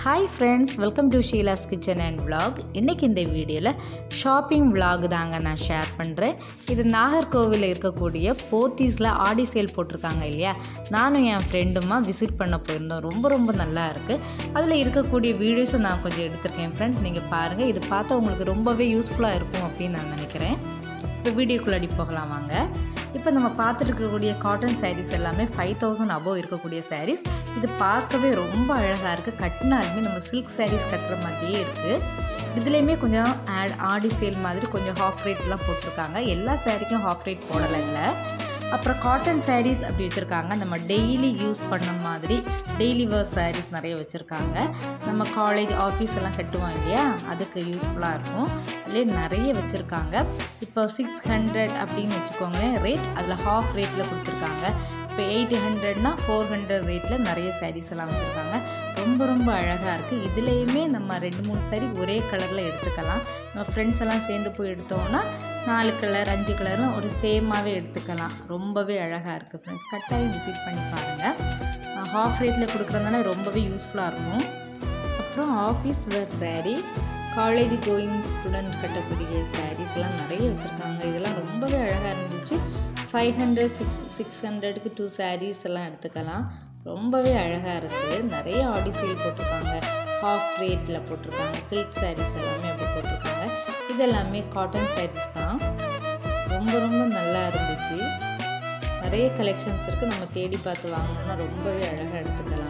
hi friends welcome to Sheela's kitchen and vlog இன்றைக்கி இந்த வீடியோவில் ஷாப்பிங் vlog தாங்க நான் ஷேர் பண்ணுறேன் இது நாகர்கோவிலில் இருக்கக்கூடிய போத்தீஸில் ஆடி சேல் போட்டிருக்காங்க இல்லையா நானும் என் ஃப்ரெண்டுமா விசிட் பண்ண போயிருந்தோம் ரொம்ப ரொம்ப நல்லா இருக்குது அதில் இருக்கக்கூடிய வீடியோஸும் நான் கொஞ்சம் எடுத்திருக்கேன் ஃப்ரெண்ட்ஸ் நீங்கள் பாருங்கள் இது பார்த்தா உங்களுக்கு ரொம்பவே யூஸ்ஃபுல்லாக இருக்கும் அப்படின்னு நான் நினைக்கிறேன் இப்போ வீடியோக்குள்ளாடி போகலாம் வாங்க இப்போ நம்ம பார்த்துட்டு இருக்கக்கூடிய காட்டன் சாரீஸ் எல்லாமே ஃபைவ் தௌசண்ட் அபோவ் இருக்கக்கூடிய சாரீஸ் இது பார்க்கவே ரொம்ப அழகாக இருக்குது கட்டினாலுமே நம்ம சில்க் சாரீஸ் கட்டுற மாதிரியே இருக்குது இதுலேயுமே கொஞ்சம் ஆட் ஆடி சேல் மாதிரி கொஞ்சம் ஹாஃப் ரேட்லாம் போட்டிருக்காங்க எல்லா சாரீக்கும் ஹாஃப் ரேட் போடலை இல்லை அப்புறம் காட்டன் சாரீஸ் அப்படி வச்சுருக்காங்க நம்ம டெய்லி யூஸ் பண்ண மாதிரி டெய்லி வேர் சாரீஸ் நிறைய வச்சுருக்காங்க நம்ம காலேஜ் ஆஃபீஸ் எல்லாம் கட்டுவோம் இல்லையா அதுக்கு யூஸ்ஃபுல்லாக இருக்கும் அதுலேயே நிறைய வச்சுருக்காங்க இப்போ சிக்ஸ் ஹண்ட்ரட் அப்படின்னு வச்சுக்கோங்களேன் ரேட் அதில் ஹாஃப் ரேட்டில் கொடுத்துருக்காங்க இப்போ எயிட் ஹண்ட்ரட்னா ஃபோர் ஹண்ட்ரட் ரேட்டில் நிறைய சாரீஸ் எல்லாம் வச்சுருக்காங்க ரொம்ப ரொம்ப அழகாக இருக்குது இதுலேயுமே நம்ம ரெண்டு மூணு சாரீ ஒரே கலரில் எடுத்துக்கலாம் நம்ம ஃப்ரெண்ட்ஸ் எல்லாம் சேர்ந்து போய் எடுத்தோம்னா நாலு கலர் அஞ்சு கலர்லாம் ஒரு சேமாகவே எடுத்துக்கலாம் ரொம்பவே அழகாக இருக்குது ஃப்ரெண்ட்ஸ் கட்டாயம் விசிட் பண்ணி பாருங்கள் ஹாஃப் ரேட்டில் கொடுக்குறதுனால ரொம்பவே யூஸ்ஃபுல்லாக இருக்கும் அப்புறம் office wear saree college going student கட்டக்கூடிய சாரீஸ்லாம் நிறைய வச்சுருக்காங்க இதெல்லாம் ரொம்பவே அழகாக இருந்துச்சு ஃபைவ் ஹண்ட்ரட் சிக்ஸ் சிக்ஸ் ஹண்ட்ரடுக்கு டூ சாரீஸ் எல்லாம் எடுத்துக்கலாம் ரொம்பவே அழகாக இருக்குது நிறைய ஆடி சேல் போட்டிருக்காங்க ஹாஃப் ரேட்டில் போட்டிருக்காங்க சில்க் சாரீஸ் எல்லாமே அப்படி போட்டிருக்காங்க இதெல்லாமே காட்டன் சாரீஸ் தான் ரொம்ப ரொம்ப நல்லா இருந்துச்சு நிறைய கலெக்ஷன்ஸ் இருக்குது நம்ம தேடி பார்த்து வாங்கணும்னா ரொம்பவே அழகாக எடுத்துக்கலாம்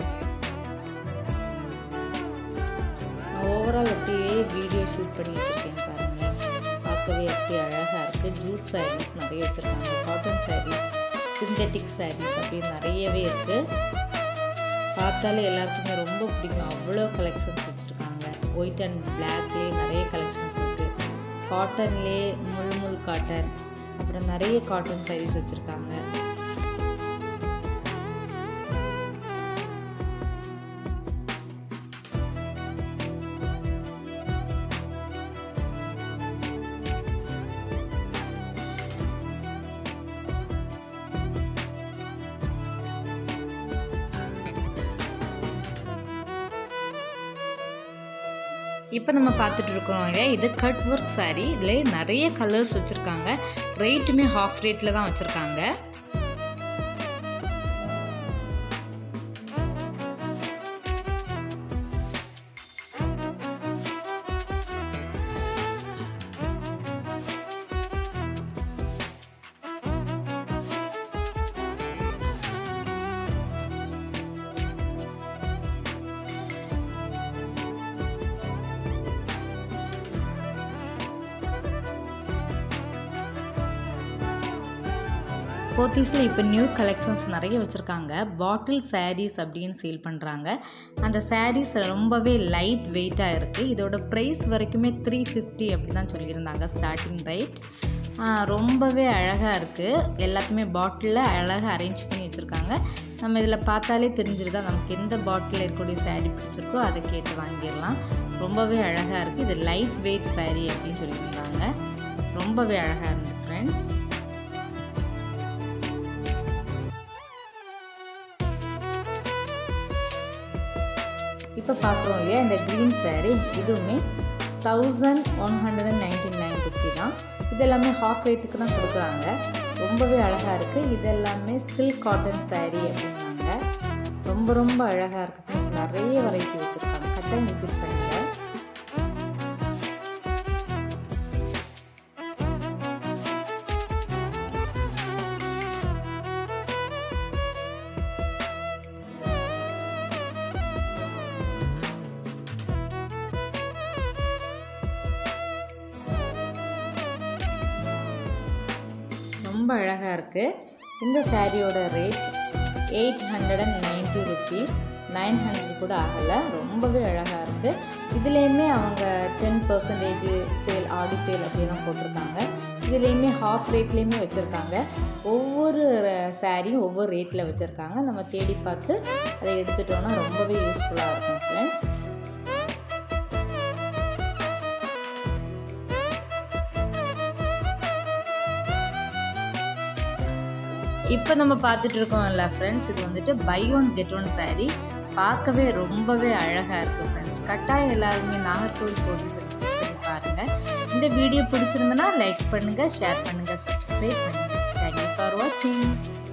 நான் ஓவரால் அப்படியே வீடியோ ஷூட் பண்ணி வச்சுருக்கேன் பாருங்கள் பார்க்கவே அப்படி அழகாக இருக்குது ஜூட் சாரீஸ் நிறைய வச்சுருக்காங்க காட்டன் சாரீஸ் சிந்தட்டிக் சாரீஸ் அப்படின்னு நிறையவே இருக்குது பார்த்தாலே எல்லாருக்குமே ரொம்ப பிடிக்கும் அவ்வளோ கலெக்ஷன்ஸ் வச்சுருக்காங்க ஒயிட் அண்ட் பிளாக்லேயே நிறைய கலெக்ஷன்ஸ் இருக்குது காட்டன்லேயே முள் முள் காட்டன் அப்புறம் நிறைய காட்டன் சாரீஸ் வச்சுருக்காங்க இப்போ நம்ம பார்த்துட்டு இருக்கோம் இல்லையா இது கட் ஒர்க் saree இதில் நிறைய கலர்ஸ் வச்சுருக்காங்க ரேட்டுமே ஹாஃப் ரேட்டில் தான் வச்சுருக்காங்க போத்தீஸில் இப்போ நியூ கலெக்ஷன்ஸ் நிறைய வச்சுருக்காங்க பாட்டில் sarees அப்படின்னு சேல் பண்ணுறாங்க அந்த sarees ரொம்பவே லைட் வெயிட்டாக இருக்குது இதோட ப்ரைஸ் வரைக்குமே த்ரீ ஃபிஃப்டி அப்படி தான் சொல்லியிருந்தாங்க ஸ்டார்டிங் ரேட் ரொம்பவே அழகாக இருக்குது எல்லாத்தையுமே பாட்டிலில் அழகாக அரேஞ்ச் பண்ணி வச்சுருக்காங்க நம்ம இதில் பார்த்தாலே தெரிஞ்சிருதா நமக்கு எந்த பாட்டிலில் இருக்கக்கூடிய saree பிடிச்சிருக்கோ அதை கேட்டு வாங்கிடலாம் ரொம்பவே அழகாக இருக்குது இது லைட் வெயிட் saree அப்படின்னு சொல்லியிருந்தாங்க ரொம்பவே அழகாக இருந்தது ஃப்ரெண்ட்ஸ் இப்போ பார்க்குறோம் இல்லையா இந்த க்ரீன் saree இதுவுமே thousand one hundred and ninety nine rupee தான் இது எல்லாமே ஹாஃப் ரேட்டுக்கு தான் கொடுக்குறாங்க ரொம்பவே அழகாக இருக்குது இது எல்லாமே சில்க் காட்டன் saree அப்படின்னாங்க ரொம்ப ரொம்ப அழகாக இருக்குது ஃப்ரெண்ட்ஸ் நிறைய வெரைட்டி வச்சுருக்காங்க கட்டாயம் விசிட் பண்ணுங்கள் ரொம்ப அழகாக இருக்குது இந்த சாரியோட rate eight hundred and ninety rupees nine hundred கூட ஆகலை ரொம்பவே அழகாக இருக்குது இதுலேயுமே அவங்க ten percentage sale Aadi sale அப்படிலாம் போட்டிருக்காங்க இதுலேயுமே ஹாஃப் ரேட்லேயுமே வச்சுருக்காங்க ஒவ்வொரு சாரியும் ஒவ்வொரு ரேட்டில் வச்சுருக்காங்க நம்ம தேடி பார்த்து அதை எடுத்துட்டோம்னா ரொம்பவே யூஸ்ஃபுல்லாக இருக்கும் ஃப்ரெண்ட்ஸ் இப்போ நம்ம பார்த்துட்டு இருக்கோம்ல ஃப்ரெண்ட்ஸ் இது வந்துட்டு buy one get one saree பார்க்கவே ரொம்பவே அழகாக இருக்குது ஃப்ரெண்ட்ஸ் கட்டாயம் எல்லாருமே நாகர்கோவில் போத்தீஸ் விசிட் பண்ணி பாருங்கள் இந்த வீடியோ பிடிச்சிருந்தனா லைக் பண்ணுங்கள் ஷேர் பண்ணுங்கள் சப்ஸ்கிரைப் பண்ணுங்கள் தேங்க்யூ ஃபார் வாட்சிங்